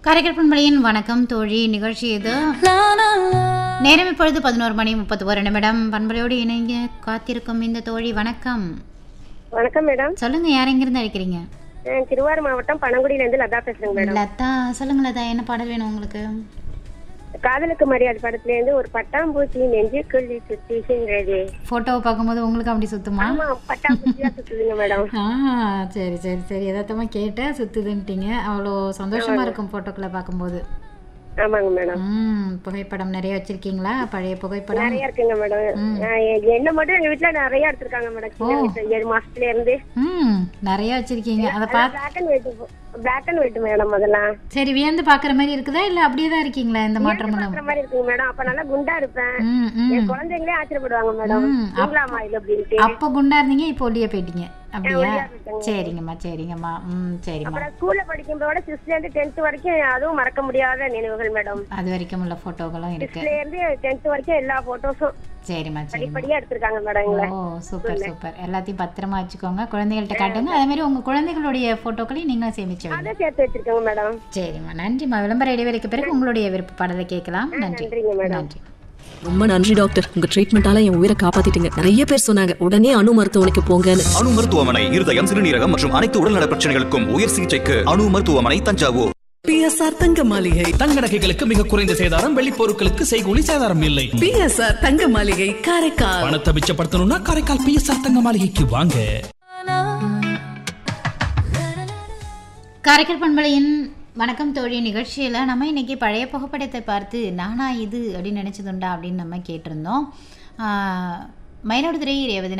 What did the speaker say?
கரைக்கற்பண்பலையின் வணக்கம் தோழி நிகழ்ச்சி இது நேரம் இப்பொழுது பதினோரு மணி முப்பத்தி ஒரு நிமிடம் பண்பலையோடு இணைங்க காத்திருக்கும் இந்த தோழி வணக்கம் வணக்கம் மேடம் சொல்லுங்க யார் எங்கிருந்து அழைக்கிறீங்க நான் திருவாரூர் மாவட்டம் பனங்குடியில இருந்து லதா பேசுறேங்க மேடம் லதா சொல்லுங்க லதா என்ன பாடல் வேணும் உங்களுக்கு காதலுக்கு மரியாதை படத்துல இருந்து ஒரு பட்டாம்பூச்சி நெஞ்சுக்குள்ளி சுத்திங்கிறது போட்டோவை பார்க்கும்போது உங்களுக்கு அப்படி சுத்துமா ஆமா பட்டாம்பூச்சியா சுத்துதுங்க மேடம் ஆ சரி சரி சரி எதார்த்தமா கேட்டேன் சுத்துதுன்ட்டீங்க அவ்வளோ சந்தோஷமா இருக்கும் போட்டோக்களை பார்க்கும்போது ஆமாங்க மேடம் ம் புகைப்படம் நிறைய வச்சிருக்கீங்களா பழைய புகைப்படம் நிறைய இருக்குங்க மேடம் நான் எ- என்ன மட்டும் எங்க வீட்டுல நிறைய எடுத்திருக்காங்க மேடம் சின்ன வயசுல ஏழு மாசத்துல இருந்து ம் நிறைய வச்சிருக்கீங்க அதை பார்த்து black and white black and white madam அதெல்லாம் சரி வியந்து பார்க்குற மாதிரி இருக்குதா இல்லை அப்படியே தான் இருக்கீங்களா இந்த மாற்றம் எல்லாம் பாக்குற மாதிரி இருக்குங்க மேடம் அப்ப நல்லா குண்டா இருப்பேன் ம் ம் என் குழந்தைங்களே ஆச்சரியப்படுவாங்க மேடம் ம், தூங்கலாமா இது அப்படின்ட்டு அப்போ குண்டா இருந்தீங்க இப்போ ஒல்லியா போயிட்டீங்க அப்படியா ஒல்லியா போயிட்டேங்க. சரிங்கம்மா சரிங்கம்மா ம் சரிம்மா அப்புறம் ஸ்கூல்ல படிக்கும்போது சிக்ஸ்த்ல இருந்து டென்த் வரைக்கும் அதுவும் மறக்க முடியாத நினைவுகள் மேடம் அது வரைக்கும் உள்ள போட்டோகளும் இருக்கு சிக்ஸ்த்ல இருந்து டென்த் வரைக்கும் எல்லா போட்டோஸும் சரிம்மா சரிம்மா படிப்படியா எடுத்திருக்காங்க மேடம் எங்களை ஓ சூப்பர் சூப்பர் எல்லாத்தையும் பத்திரமா வச்சுக்கோங்க குழந்தைகள்கிட்ட காட்டுங்க அதே மாதிரி உங்க குழந்தைகளுடைய போட்டோக்களையும் நீங்களும் சேமிச்சு வைங்க அதை சேர்த்து வச்சிருக்கோங்க மேடம் சரிம்மா நன்றிம்மா விளம்பர இடைவேளைக்கு பிறகு உங்களுடைய விருப்ப பாடலை கேட்கலாம் நன்றி நன்றிங்க மேடம் நன்றி ரொம்ப நன்றி டாக்டர் உங்க ட்ரீட்மெண்டால என் உயிரை காப்பாத்திட்டீங்க நிறைய பேர் சொன்னாங்க உடனே அணு மருத்துவமனைக்கு போங்கன்னு அணு மருத்துவமனை இருதயம் சிறுநீரகம் மற்றும் அனைத்து உடல்நல பிரச்சனைகளுக்கும் உயர் சிகிச்சைக்கு அணு மருத்துவமனை தஞ்சாவூர் பிஎஸ்ஆர் தங்க மாளிகை தங்க நகைகளுக்கு மிக குறைந்த சேதாரம் வெள்ளி பொருட்களுக்கு செய்கூலி சேதாரம் இல்லை பிஎஸ்ஆர் தங்க மாளிகை காரைக்கால் பணத்தை மிச்சப்படுத்தணும்னா காரைக்கால் பிஎஸ்ஆர் தங்க மாளிகைக்கு வாங்க காரைக்கால் பண்பலையின் வணக்கம் தோழி நிகழ்ச்சியில் நம்ம இன்னைக்கு பழைய புகைப்படத்தை பார்த்து நானா இது அப்படின்னு நினச்சதுண்டா அப்படின்னு நம்ம கேட்டிருந்தோம் ஆஹ் மயிலாடுதுறை ரேவதி